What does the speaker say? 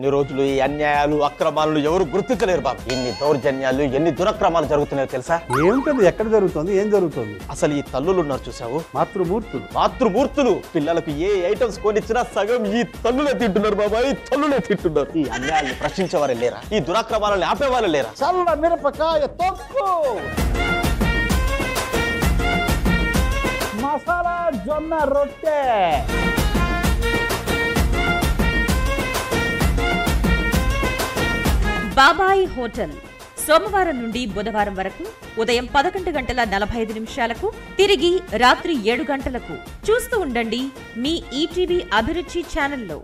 ఇన్ని రోజులు ఈ అన్యాయాలు అక్రమాలను ఎవరు గుర్తించలేరు బాబు ఎన్ని దౌర్జన్యాలు ఎన్ని దురక్రమాలు జరుగుతున్నాయో తెలుసా ఏమిటది ఎక్కడ జరుగుతుంది ఏం జరుగుతుంది అసలు ఈ తల్లులు ఉన్నారు చూసావు మాతృమూర్తులు మాతృమూర్తులు పిల్లలకు ఏ ఐటమ్స్ కొనిచ్చినా సగం ఈ తల్లులే తింటున్నారు బాబాయ్ తల్లులే తింటున్నారు ఈ అన్యాయాన్ని ప్రశ్నించేవారే లేరా ఈ దురాక్రమాలను ఆపేవారు లేరా చల్ల మిరపకాయ తొక్కు మసాలా జొన్న రొట్టె బాబాయ్ హోటల్ సోమవారం నుండి బుధవారం వరకు ఉదయం పదకొండు గంటల నలభై ఐదు నిమిషాలకు తిరిగి రాత్రి ఏడు గంటలకు చూస్తూ ఉండండి మీ ఈటీవీ అభిరుచి ఛానల్లో